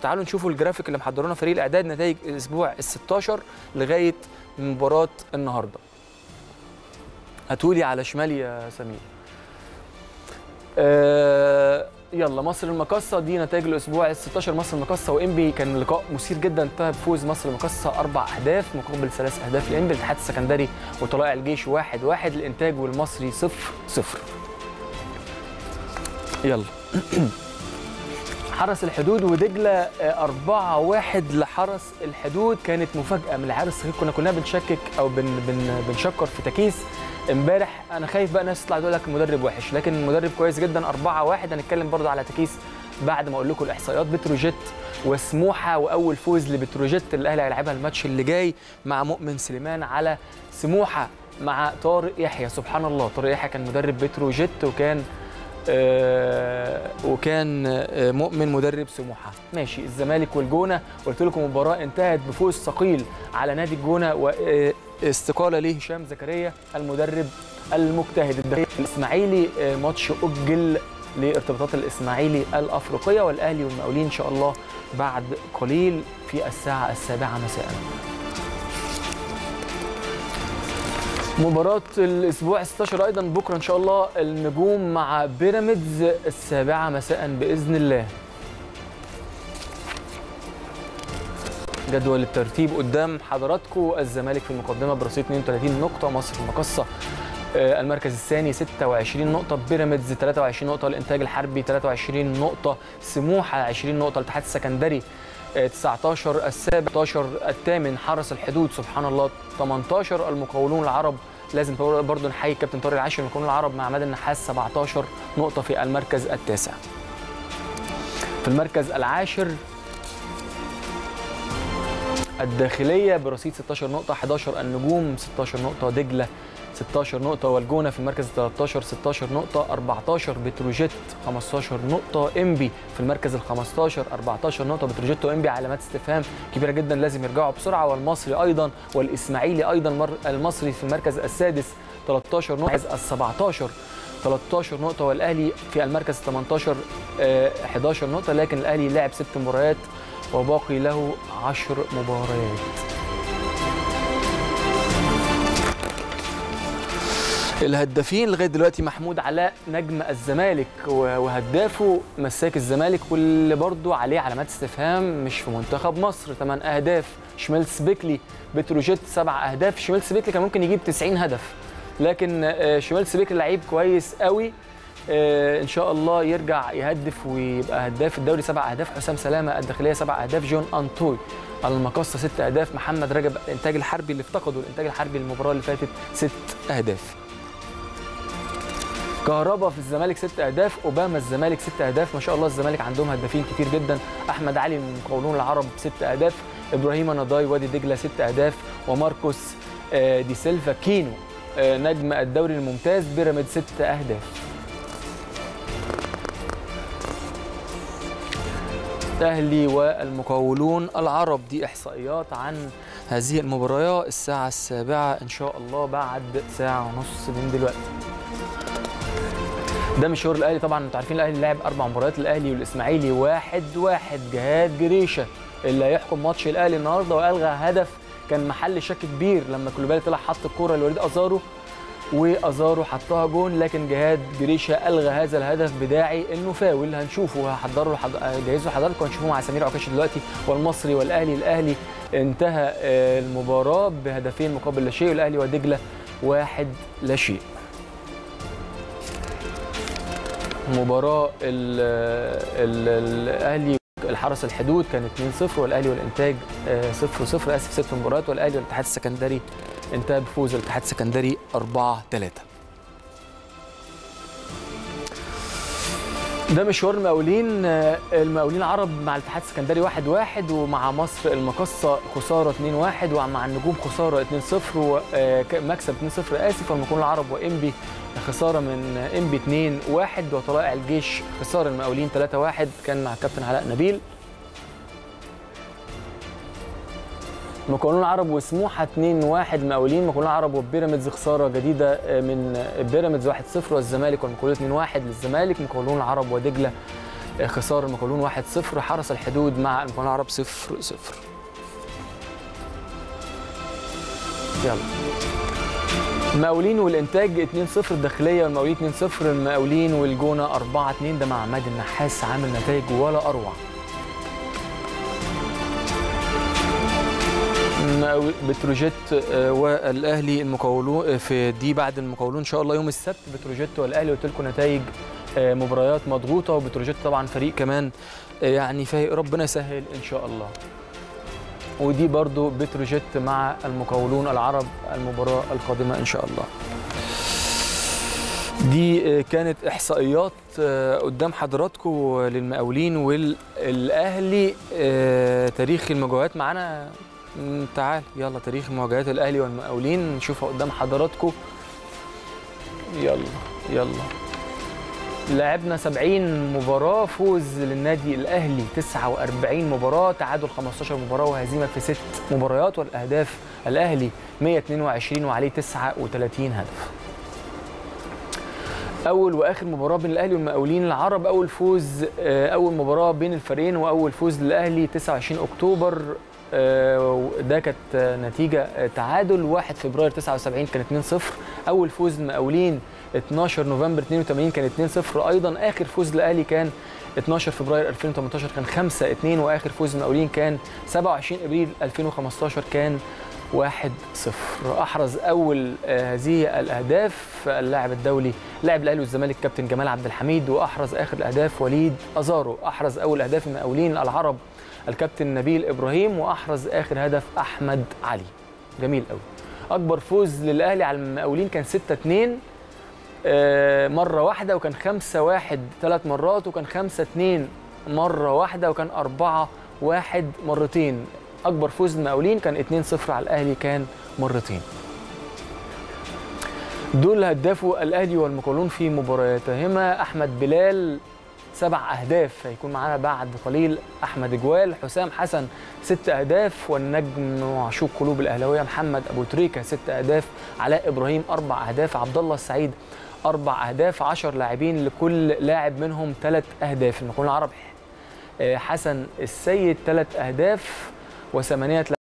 تعالوا نشوفوا الجرافيك اللي محضرونا فريق الاعداد نتائج الاسبوع ال 16 لغايه مباراه النهارده هتقولي على شمالي يا سمير آه يلا مصر المقصه دي نتائج الاسبوع ال 16 مصر المقصه وانبي كان لقاء مثير جدا انتهى بفوز مصر المقصه اربع اهداف مقابل ثلاث اهداف لانبي الاتحاد السكندري وطلائع الجيش واحد واحد الانتاج والمصري صفر صفر يلا حرس الحدود ودجله 4 1 لحرس الحدود كانت مفاجاه من العيار الصغير كنا كلنا بنشكك او بن بن بنشكر في تكيس امبارح انا خايف بقى ناس تطلع تقول لك مدرب وحش لكن المدرب كويس جدا 4 1 هنتكلم برضو على تكيس بعد ما اقول لكم الاحصائيات بتروجيت وسموحه واول فوز لبتروجيت اللي الاهلي هيلعبها الماتش اللي جاي مع مؤمن سليمان على سموحه مع طارق يحيى سبحان الله طارق يحيى كان مدرب بتروجيت وكان آه وكان آه مؤمن مدرب سموحه ماشي الزمالك والجونه قلت لكم المباراه انتهت بفوز ثقيل على نادي الجونه واستقاله لهشام زكريا المدرب المجتهد الاسماعيلي آه ماتش اجل لارتباطات الاسماعيلي الافريقيه والاهلي والمقاولين ان شاء الله بعد قليل في الساعه السابعه مساء مباراة الأسبوع 16 أيضا بكرة إن شاء الله النجوم مع بيراميدز السابعة مساء بإذن الله. جدول الترتيب قدام حضراتكم الزمالك في المقدمة برصيد 32 نقطة مصر المقصة المركز الثاني 26 نقطة بيراميدز 23 نقطة الإنتاج الحربي 23 نقطة سموحة 20 نقطة الاتحاد السكندري 19 السابع 19 الثامن حرس الحدود سبحان الله 18 المقاولون العرب لازم برضه نحيي كابتن طارق العاشر المقاولون العرب مع عماد النحاس 17 نقطة في المركز التاسع. في المركز العاشر الداخلية برصيد 16 نقطة 11 النجوم 16 نقطة دجلة 16 نقطة والجونة في المركز 13 16 نقطة 14 بتروجيت 15 نقطة انبي في المركز ال 15 14 نقطة بتروجيت وانبي علامات استفهام كبيرة جدا لازم يرجعوا بسرعة والمصري أيضا والإسماعيلي أيضا المصري في المركز السادس 13 نقطة ال 17 13 نقطة والأهلي في المركز 18 11 نقطة لكن الأهلي لعب ست مباريات وباقي له 10 مباريات الهدافين لغايه دلوقتي محمود علاء نجم الزمالك وهدافه مساك الزمالك واللي برضه عليه علامات استفهام مش في منتخب مصر 8 اهداف شميلس بيكلي بتروجيت سبع اهداف شميلس بيكلي كان ممكن يجيب 90 هدف لكن شميلس بيكلي لعيب كويس قوي ان شاء الله يرجع يهدف ويبقى هداف الدوري سبع اهداف حسام سلامه الداخليه سبع اهداف جون انطوي المقصه ست اهداف محمد رجب الانتاج الحربي اللي افتقدوا الانتاج الحربي المباراه اللي فاتت ست اهداف كهربا في الزمالك ست اهداف اوباما الزمالك ست اهداف ما شاء الله الزمالك عندهم هدافين كتير جدا احمد علي من المقاولون العرب ست اهداف ابراهيم نضاي وادي دجله ست اهداف وماركوس دي سيلفا كينو نجم الدوري الممتاز بيراميد ست اهداف الاهلي والمقاولون العرب دي احصائيات عن هذه المباراه الساعه السابعه ان شاء الله بعد ساعه ونص من دلوقتي ده مشوار الاهلي طبعا انتوا عارفين الاهلي لعب اربع مباريات الاهلي والاسماعيلي واحد واحد جهاد جريشه اللي هيحكم ماتش الاهلي النهارده والغى هدف كان محل شك كبير لما كلوبالي طلع حط الكوره لوليد ازارو وازارو حطها جون لكن جهاد جريشه الغى هذا الهدف بداعي انه فاول هنشوفه هحضره حض... جهزوا حضراتكم هنشوفه مع سمير عكاشه دلوقتي والمصري والاهلي الاهلي انتهى المباراه بهدفين مقابل لا شيء والاهلي ودجله واحد لا شيء مباراه ال ال الاهلي الحرس الحدود كان 2-0 والاهلي والانتاج 0-0 اسف ست مباريات والاهلي والاتحاد السكندري انتهى بفوز الاتحاد السكندري 4 3 ده مشوار المقاولين المقاولين العرب مع الاتحاد السكندري 1 1 ومع مصر المقصه خساره 2 1 ومع النجوم خساره 2 0 ومكسب 2 0 اسف والمقاولون العرب وانبي خساره من انبي 2 1 وطلائع الجيش خساره المقاولين 3 1 كان مع الكابتن علاء نبيل مقاولون العرب وسموحه 2 1 مقاولين مقاولون العرب وبيراميدز خساره جديده من بيراميدز 1 0 والزمالك والمقاولون 2 1 للزمالك مقاولون العرب ودجله آه، خسار المقاولون 1-0 حرس الحدود مع المقاولون العرب 0-0 يلا المقاولين والانتاج 2-0 الداخليه والمقاولين 2-0 المقاولين والجونه 4-2 ده مع عماد النحاس عامل نتائج ولا اروع المقاول- بتروجيت آه، والاهلي المقاولون آه، في دي بعد المقاولون ان شاء الله يوم السبت بتروجيت والاهلي قلت لكم نتائج آه، مباريات مضغوطه وبتروجيت طبعا فريق كمان آه، يعني فايق ربنا يسهل ان شاء الله ودي برضو بتروجيت مع المقاولون العرب المباراة القادمة إن شاء الله دي آه، كانت إحصائيات آه، قدام حضراتكم للمقاولين والأهلي آه، تاريخ المواجهات معانا مم، تعال يلا تاريخ مواجهات الأهلي والمقاولين نشوفها قدام حضراتكم يلا يلا لعبنا 70 مباراة فوز للنادي الأهلي 49 مباراة تعادل 15 مباراة وهزيمة في ست مباريات والأهداف الأهلي 122 وعليه 39 هدف أول وآخر مباراة بين الأهلي والمقاولين العرب أول فوز آه، أول مباراة بين الفريقين وأول فوز للأهلي 29 أكتوبر آه، ده كانت آه، نتيجة آه، تعادل 1 فبراير 79 كان 2-0 أول فوز المقاولين 12 نوفمبر 82 كان 2-0 ايضا اخر فوز الاهلي كان 12 فبراير 2018 كان 5-2 واخر فوز المقاولين كان 27 ابريل 2015 كان 1-0 احرز اول آه، هذه الاهداف اللاعب الدولي لاعب الاهلي والزمالك كابتن جمال عبد الحميد واحرز اخر الاهداف وليد ازارو احرز اول اهداف المقاولين العرب الكابتن نبيل ابراهيم واحرز اخر هدف احمد علي جميل قوي اكبر فوز للاهلي على المقاولين كان 6 2 آه، مره واحده وكان 5 1 ثلاث مرات وكان 5 2 مره واحده وكان 4 1 مرتين اكبر فوز المقاولين كان 2 0 على الاهلي كان مرتين دول هدافوا الاهلي والمقاولون في مبارياتهما احمد بلال سبع اهداف هيكون معانا بعد قليل احمد جوال حسام حسن ست اهداف والنجم وعشوق قلوب الاهلاويه محمد ابو تريكه ست اهداف علاء ابراهيم اربع اهداف عبد الله السعيد اربع اهداف 10 لاعبين لكل لاعب منهم ثلاث اهداف المقاولون العرب آه، حسن السيد ثلاث اهداف وثمانيه